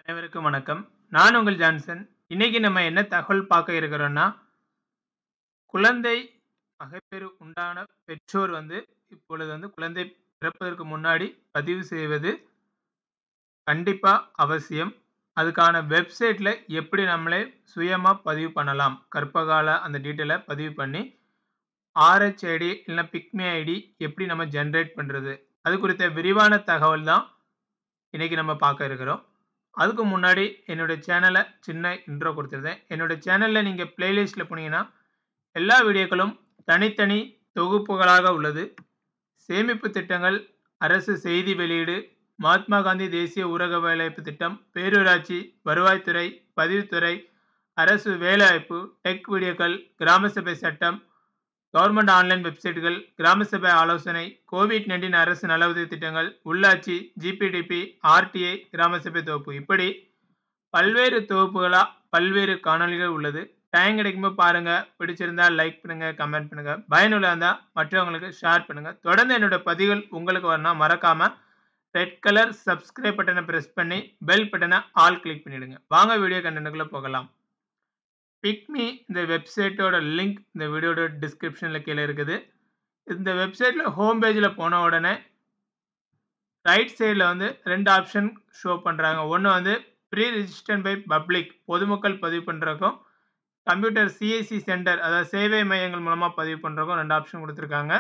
அனைவருக்கும் வணக்கம். நான் உங்கள் ஜான்சன். இன்னைக்கு நம்ம என்ன தகவல் பார்க்க இருக்கிறோம்னா, குழந்தை மகப்பேறு உண்டான பெற்றோர் வந்து இப்பொழுது வந்து குழந்தை பிறப்பதற்கு முன்னாடி பதிவு செய்வது கண்டிப்பா அவசியம். அதுக்கான வெப்சைட்ல எப்படி நம்மளே சுயமா பதிவு பண்ணலாம். கர்ப்பகால அந்த டீட்டெயில பதிவு பண்ணி, ஆர்ஹெச் ஐடி இல்ல பிக்மி ஐடி எப்படி நம்ம ஜெனரேட் பண்றது? அது குறித்த விரிவான தகவல் தான் இன்னைக்கு நம்ம பார்க்க இருக்கிறோம். அதுக்கு முன்னாடி என்னோட சேனல சின்ன இன்ட்ரோ குடுத்துருந்தேன். என்னோட சேனல்ல நீங்க பிளேலிஸ்ட்ல போனீங்கன்னா, எல்லா வீடியோக்களும் தனித்தனி தொகுப்புகளாக உள்ளது. சேமிப்பு திட்டங்கள், அரசு செய்தி வெளியீடு, மகாத்மா காந்தி தேசிய ஊரக வேலைவாய்ப்பு திட்டம், பேரூராட்சி, வருவாய்த்துறை, பதிவுத்துறை, அரசு வேலைவாய்ப்பு, டெக் வீடியோக்கள், கிராம சபை சட்டம், கவர்ன்மென்ட் ஆன்லைன் வெப்சைட்கள், கிராம சபை ஆலோசனை, கோவிட்-19 அரசு நல உதவி திட்டங்கள், உள்ளாட்சி, ஜிபிடிபி, ஆர்டிஐ, கிராம சபை தொகுப்பு இப்படி பல்வேறு தொகுப்புகளா பல்வேறு காணொளிகள் உள்ளது. டைம் கிடைக்கும்போது பாருங்க. பிடிச்சிருந்தா லைக் பண்ணுங்க, கமெண்ட் பண்ணுங்க. பயனுள்ளதா இருந்தா மற்றவங்களுக்கு ஷேர் பண்ணுங்க. தொடர்ந்து என்னோட பதிவுகள் உங்களுக்கு வரணும்னா மறக்காம ரெட் கலர் சப்ஸ்கிரைப் பட்டன பிரஸ் பண்ணி, பெல் பட்டன ஆல் கிளிக் பண்ணிடுங்க. வாங்க வீடியோ கன்டென்ட்க்குள்ள போகலாம். பிக்மி இந்த வெப்சைட்டோட லிங்க் இந்த வீடியோட டிஸ்கிரிப்ஷன்ல கீழ இருக்குது. இந்த வெப்சைட்ல ஹோம் பேஜ்ல போன உடனே ரைட் சைட்ல வந்து 2 ஆப்ஷன் ஷோ பண்றாங்க. ஒண்ணு வந்து ப்ரீ ரிஜிஸ்டர்ட் பை பப்ளிக் பொதுமக்கள் பதிவு பண்றதுக்கும், கம்ப்யூட்டர் சிஎஸ்சி சென்டர் அதாவது சேவை மையங்கள் மூலமா பதிவு பண்றதுக்கும் 2 ஆப்ஷன் குடுத்திருக்காங்க.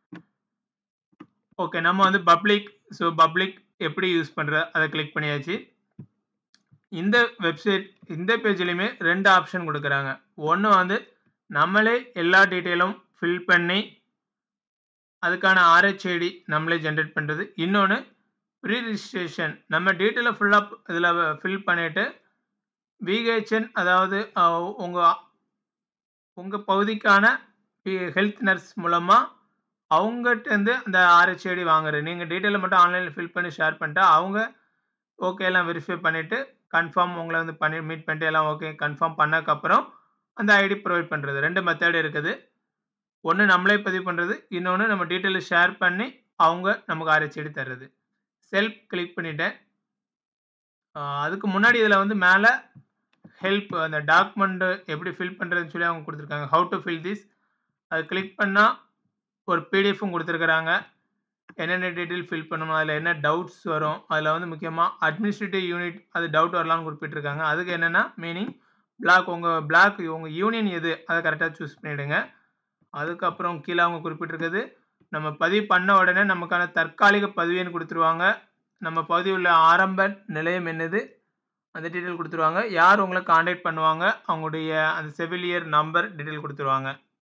ஓகே. நம்ம வந்து பப்ளிக் சோ பப்ளிக் எப்படி யூஸ் பண்றது? அத கிளிக் பண்ணியாச்சு. இந்த வெப்சைட் இந்த பேஜ்லயுமே 2 ஆப்ஷன் குடுக்குறாங்க. ஒண்ணு வந்து நம்மளே எல்லா டீட்டெயிலும் ஃபில் பண்ணி, அதுக்கான ஆர்ஹெச் ஐடி நம்மளே ஜெனரேட் பண்றது. இன்னொன்னு ப்ரீ ரிஜிஸ்ட்ரேஷன் நம்ம டீட்டெயில ஃபுல்லா இதுல ஃபில் பண்ணிட்டு, விஹெச்என் அதாவது அ உங்க உங்க பகுதிக்கான ஹெல்த் நர்ஸ் மூலமா அவங்கட்டருந்து அந்த ஆர்ஹெச் ஐடி வாங்குறது. நீங்க டீட்டெயில மட்டும் ஆன்லைன்ல ஃபில் பண்ணி ஷேர் பண்ணிட்டா, அவங்க ஓகே எல்லாம் வெரிஃபை பண்ணிட்டு, கன்ஃபார்ம் உங்கள வந்து பண்ணி மீட் பண்ணிட்டு எல்லாம் ஓகே கன்ஃபார்ம் பண்ணதுக்கப்புறம், அந்த ஐடி புரொவைட் பண்றது. 2 மெத்தட் இருக்குது. ஒண்ணு நம்மளே பதிவு பண்றது. இன்னொன்னு நம்ம டீட்டெயில ஷேர் பண்ணி, அவங்க நமக்கு ஆர்ஹெச் ஐடி தர்றது. செல்ஃப் கிளிக் பண்ணிட்டேன். அ அதுக்கு முன்னாடி இதுல வந்து மேல ஹெல்ப் அந்த டாக்குமெண்ட் எப்படி ஃபில் பண்றதுன்னு சொல்லி அவங்க குடுத்திருக்காங்க. ஹவ் டூ ஃபில் திஸ் அத கிளிக் பண்ணா ஒரு பிடிஎஃப்பும் குடுத்திருக்காங்க. என்னென்ன டீட்டெயில் ஃபில் பண்ணணும், அதுல என்ன டவுட்ஸ் வரும், அதுல வந்து முக்கியமா அட்மினிஸ்ட்ரேட்டிவ் யூனிட் அது டவுட் வரலாம்னு குறிப்பிட்டிருக்காங்க. அதுக்கு என்னன்னா மீனிங் பிளாக் உங்க பிளாக் உங்க யூனியன் எது அத கரெக்ட்டா சூஸ் பண்ணிடுங்க. அதுக்கப்புறம் கீழ அவங்க குறிப்பிட்டிருக்கிறது, நம்ம பதிவு பண்ண உடனே நமக்கான தற்காலிக பதிவு எண் குடுத்துருவாங்க. நம்ம பகுதியில் உள்ள ஆரம்ப நிலையம் என்னது? அந்த டீட்டெயில் குடுத்துருவாங்க. யார் உங்கள கான்டாக்ட் பண்ணுவாங்க, அவங்களுடைய அந்த செவிலியர் நம்பர் டீட்டெயில் குடுத்துருவாங்க.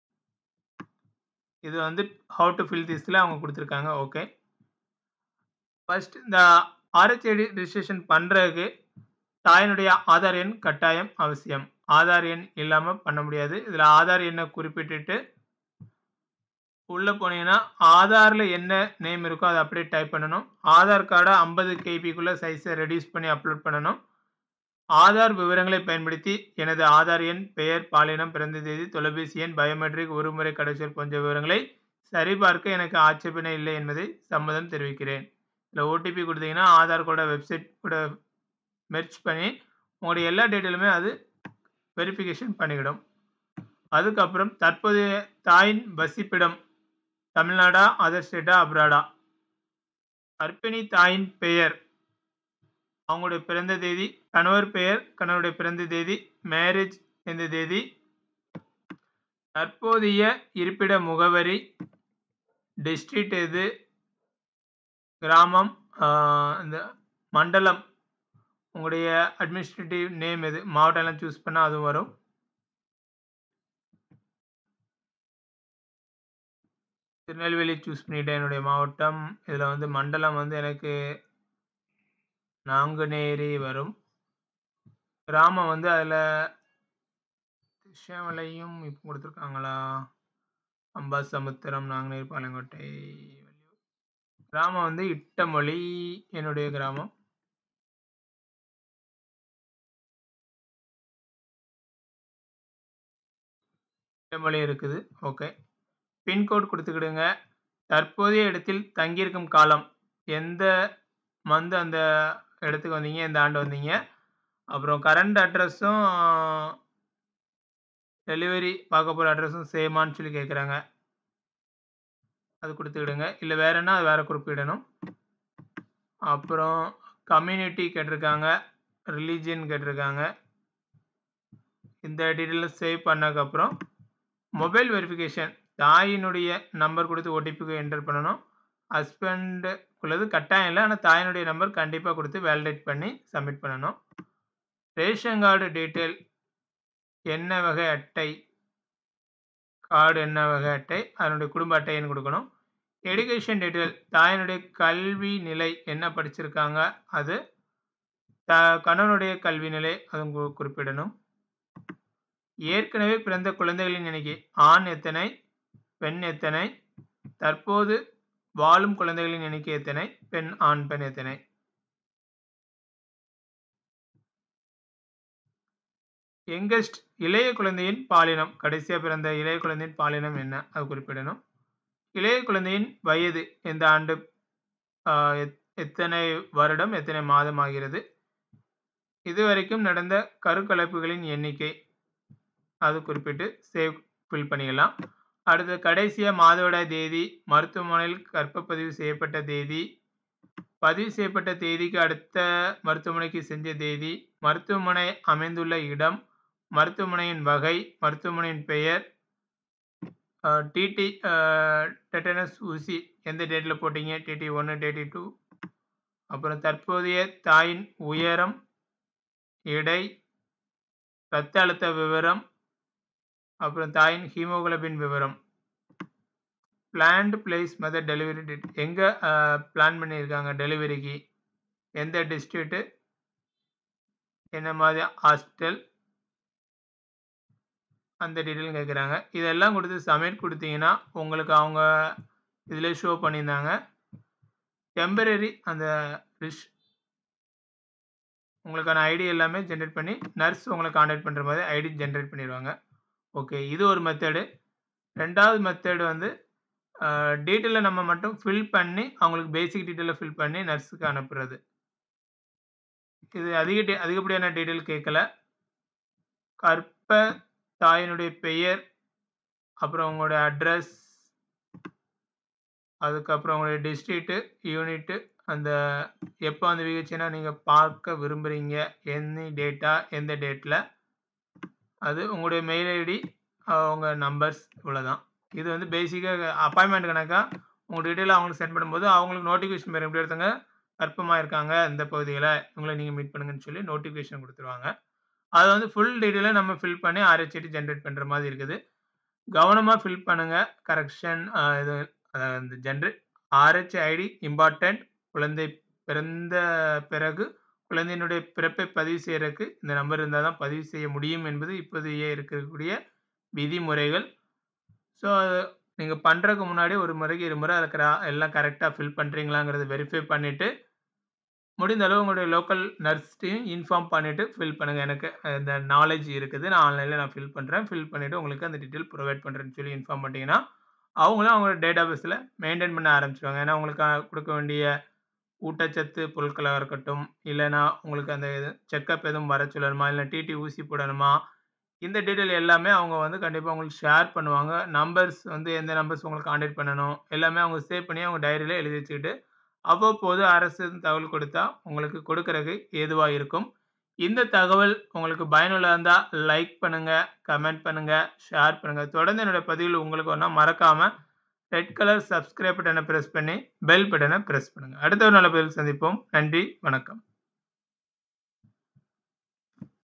இது வந்து ஹவ் டூ ஃபில் திஸ்ல அவங்க குடுத்திருக்காங்க. ஓகே. ஃபர்ஸ்ட் இந்த ஆர்ஹெச் ஐடி ரிஜிஸ்ட்ரேஷன் பண்றதுக்கு தாயினுடைய ஆதார் எண் கட்டாயம் அவசியம். ஆதார் எண் இல்லாம பண்ண முடியாது. இதுல ஆதார் எண்ண குறிப்பிட்டுட்டு உள்ள போனீங்கன்னா, ஆதார்ல என்ன நேம் இருக்கோ அத அப்படியே டைப் பண்ணணும். ஆதார் கார்ட 50 கேபிக்குள்ள சைஸ ரெடியூஸ் பண்ணி அப்லோட் பண்ணணும். ஆதார் விவரங்களை பயன்படுத்தி எனது ஆதார் எண், பெயர், பாலினம், பிறந்த தேதி, தொலைபேசி எண், பயோமெட்ரிக், ஒருமுறை கடவுச்சொல் போன்ற விவரங்களை சரிபார்க்க எனக்கு ஆட்சேபனை இல்லை என்பதை சம்மதம் தெரிவிக்கிறேன். இதுல ஓடிபி குடுத்தீங்கன்னா, ஆதார் கூட வெப்சைட் கூட மெர்ஜ் பண்ணி, உங்களுடைய எல்லா டீட்டெயிலுமே அது வெரிஃபிகேஷன் பண்ணிக்கிடும். அதுக்கப்புறம் தற்போதைய தாயின் வசிப்பிடம் தமிழ்நாடா, அதர் ஸ்டேட்டா, அப்ராடா? கர்ப்பிணி தாயின் பெயர், அவங்களுடைய பிறந்த தேதி, கணவர் பெயர், கணவருடைய பிறந்த தேதி, மேரேஜ் எந்த தேதி, தற்போதைய இருப்பிட முகவரி, டிஸ்ட்ரிக்ட் எது, கிராமம், அ இந்த மண்டலம், உங்களுடைய அட்மினிஸ்ட்ரேட்டிவ் நேம் எது, மாவட்டம் எல்லாம் சூஸ் பண்ணா அதுவும் வரும். திருநெல்வேலி சூஸ் பண்ணிட்டேன் என்னுடைய மாவட்டம். இதுல வந்து மண்டலம் வந்து எனக்கு நாங்குநேரி வரும். கிராமம் வந்து அதுல திருச்சாவளையும் இப்ப குடுத்திருக்காங்களா? அம்பாசமுத்திரம், நாங்குநேரி, பாளையங்கோட்டை, கிராமம் வந்து இட்டமொழி என்னுடைய கிராமம். இட்டமொழி இருக்குது. ஓகே. பின்கோட் குடுத்துக்கிடுங்க. தற்போதைய இடத்தில் தங்கியிருக்கும் காலம், எந்த மந்த் அந்த இடத்துக்கு வந்தீங்க, எந்த ஆண்டு வந்தீங்க, அப்புறம் கரண்ட் அட்ரஸும் டெலிவரி பார்க்க போகிற அட்ரஸும் சேமான்னு சொல்லி கேட்குறாங்க அது கொடுத்துக்கிடுங்க இல்லை வேறன்னா அது வேறு குறிப்பிடணும் அப்புறம் கம்யூனிட்டி கேட்டிருக்காங்க ரிலீஜியன் கேட்டிருக்காங்க இந்த டீட்டெயிலும் சேவ் பண்ணதுக்கப்புறம் மொபைல் வெரிஃபிகேஷன் தாயினுடைய நம்பர் கொடுத்து ஓடிபிக்கு என்டர் பண்ணணும் ஹஸ்பண்டுக்குள்ளது கட்டாயம் இல்லை ஆனால் தாயினுடைய நம்பர் கண்டிப்பாக கொடுத்து வேலிடேட் பண்ணி சப்மிட் பண்ணணும் ரேஷன் கார்டு டீட்டெயில் என்ன வகை அட்டை கார்டு என்ன வகை அட்டை அதனுடைய குடும்ப அட்டைன்னு கொடுக்கணும் எடுகேஷன் டீட்டெயில் தாயினுடைய கல்வி நிலை என்ன படிச்சிருக்காங்க அது த கணவனுடைய கல்வி நிலை அதுவும் கு- குறிப்பிடணும் ஏற்கனவே பிறந்த குழந்தைகளின் எண்ணிக்கை ஆண் எத்தனை பெண் எத்தனை தற்போது வாழும் குழந்தைகளின் எண்ணிக்கை எத்தனை பெண் ஆண் பெண் எத்தனை யங்கஸ்ட் இளைய குழந்தையின் பாலினம் கடைசியாக பிறந்த இளைய குழந்தையின் பாலினம் என்ன அது குறிப்பிடணும் இளைய குழந்தையின் வயது எந்த ஆண்டு ஆஹ், எத்- எத்தனை வருடம் எத்தனை மாதம் ஆகிறது இதுவரைக்கும் நடந்த கருக்கலைப்புகளின் எண்ணிக்கை அது குறிப்பிட்டு சேவ் ஃபில் பண்ணிக்கலாம் அடுத்து கடைசியாக மாதவிடாய் தேதி மருத்துவமனையில் கர்ப்பப்பதிவு செய்யப்பட்ட தேதி பதிவு செய்யப்பட்ட தேதிக்கு அடுத்த மருத்துவமனைக்கு செஞ்ச தேதி மருத்துவமனை அமைந்துள்ள இடம் மருத்துவமனையின் வகை மருத்துவமனையின் பெயர் டிடி டெட்டனஸ் ஊசி எந்த டேட்டில் போட்டீங்க டிடி ஒன்று டிடி டூ அப்புறம் தற்போதைய தாயின் உயரம் எடை இரத்த அழுத்த விவரம் அப்புறம் தாயின் ஹீமோகுளோபின் விவரம் planned place method delivery date எங்கே பிளான் பண்ணியிருக்காங்க டெலிவரிக்கு எந்த டிஸ்ட்ரிக்ட்டு என்ன மாதிரி ஹாஸ்டல் அந்த டீட்டெயிலும் கேட்குறாங்க இதெல்லாம் கொடுத்து சப்மிட் கொடுத்தீங்கன்னா உங்களுக்கு அவங்க இதில் ஷோ பண்ணியிருந்தாங்க டெம்பரரி அந்த ரிஷ் உங்களுக்கான ஐடி எல்லாமே ஜென்ரேட் பண்ணி நர்ஸ் உங்களை காண்டாக்ட் பண்ணுற மாதிரி ஐடி ஜென்ரேட் பண்ணிடுவாங்க ஓகே இது ஒரு மெத்தடு ரெண்டாவது மெத்தடு வந்து டீட்டெயிலை நம்ம மட்டும் ஃபில் பண்ணி அவங்களுக்கு பேசிக் டீட்டெயிலை ஃபில் பண்ணி நர்ஸுக்கு அனுப்புறது இது அதிக டீ அதிகப்படியான டீட்டெயில் கேட்கல கற்ப தாயினுடைய பெயர் அப்புறம் உங்களோட அட்ரஸ் அதுக்கப்புறம் உங்களுடைய டிஸ்ட்ரிக்ட்டு யூனிட்டு அந்த எப்போ அந்த விஹெச்னா நீங்கள் பார்க்க விரும்புகிறீங்க என்ன டேட்டா எந்த டேட்டில் அது உங்களுடைய மெயில் ஐடி உங்கள் நம்பர்ஸ் இவ்வளோதான் இது வந்து பேசிக்காக அப்பாயின்மெண்ட் கணக்காக உங்கள் டீட்டெயில் அவங்களுக்கு சென்ட் பண்ணும்போது அவங்களுக்கு நோட்டிஃபிகேஷன் பேர் எப்படி எடுத்தாங்க கற்பமாக இருக்காங்க இந்த பகுதியில் இவங்களை நீங்கள் மீட் பண்ணுங்கன்னு சொல்லி நோட்டிஃபிகேஷன் கொடுத்துருவாங்க அதை வந்து ஃபுல் டீட்டெயிலை நம்ம ஃபில் பண்ணி ஆர்ஹெச்டி ஜென்ரேட் பண்ணுற மாதிரி இருக்குது கவனமாக ஃபில் பண்ணுங்கள் கரெக்ஷன் இது அதாவது இந்த ஜென்ரேட் ஆர்ஹெச் ஐடி இம்பார்ட்டண்ட் குழந்தை பிறந்த பிறகு குழந்தையினுடைய பிறப்பை பதிவு செய்யறதுக்கு இந்த நம்பர் இருந்தால் தான் பதிவு செய்ய முடியும் என்பது இப்போதைய இருக்கக்கூடிய விதிமுறைகள் ஸோ நீங்கள் பண்ணுறதுக்கு முன்னாடி ஒரு முறைக்கு இரு முறை இருக்கிற எல்லாம் கரெக்டாக ஃபில் பண்ணுறீங்களாங்கிறத வெரிஃபை பண்ணிவிட்டு முடிந்த அளவு உங்களுடைய லோக்கல் நர்ஸ்ட்டையும் இன்ஃபார்ம் பண்ணிவிட்டு ஃபில் பண்ணுங்கள் எனக்கு இந்த நாலேஜ் இருக்குது நான் ஆன்லைனில் நான் ஃபில் பண்ணுறேன் ஃபில் பண்ணிவிட்டு உங்களுக்கு அந்த டீட்டெயில் ப்ரொவைட் பண்ணுறேன்னு சொல்லி இன்ஃபார்ம் பண்ணிட்டீங்கன்னா அவங்களும் அவங்களோட டேட்டா பேஸில் மெயின்டைன் பண்ண ஆரம்பிச்சிடுவாங்க ஏன்னா உங்களுக்கு கொடுக்க வேண்டிய ஊட்டச்சத்து பொருட்களாக இருக்கட்டும் இல்லைன்னா உங்களுக்கு அந்த இது செக்கப் எதுவும் வர சொல்லணுமா இல்லை டிடி ஊசி போடணுமா இந்த டீட்டெயில் எல்லாமே அவங்க வந்து கண்டிப்பாக உங்களுக்கு ஷேர் பண்ணுவாங்க நம்பர்ஸ் வந்து எந்த நம்பர்ஸ் உங்களுக்கு காண்டாக்ட் பண்ணணும் எல்லாமே அவங்க சேவ் பண்ணி அவங்க டைரியில் எழுதி வச்சுக்கிட்டு அவ்வப்போது அரசு தகவல் கொடுத்தா உங்களுக்கு கொடுக்கறதுக்கு ஏதுவாக இருக்கும் இந்த தகவல் உங்களுக்கு பயனுள்ளதாக இருந்தால் லைக் பண்ணுங்கள் கமெண்ட் பண்ணுங்கள் ஷேர் பண்ணுங்கள் தொடர்ந்து என்னோடய பதிவில் உங்களுக்கு ஒன்றா மறக்காமல் ரெட் கலர் சப்ஸ்கிரைப் பட்டனை ப்ரெஸ் பண்ணி பெல் பட்டனை ப்ரெஸ் பண்ணுங்கள் அடுத்த ஒரு நல்ல பதில் சந்திப்போம் நன்றி வணக்கம்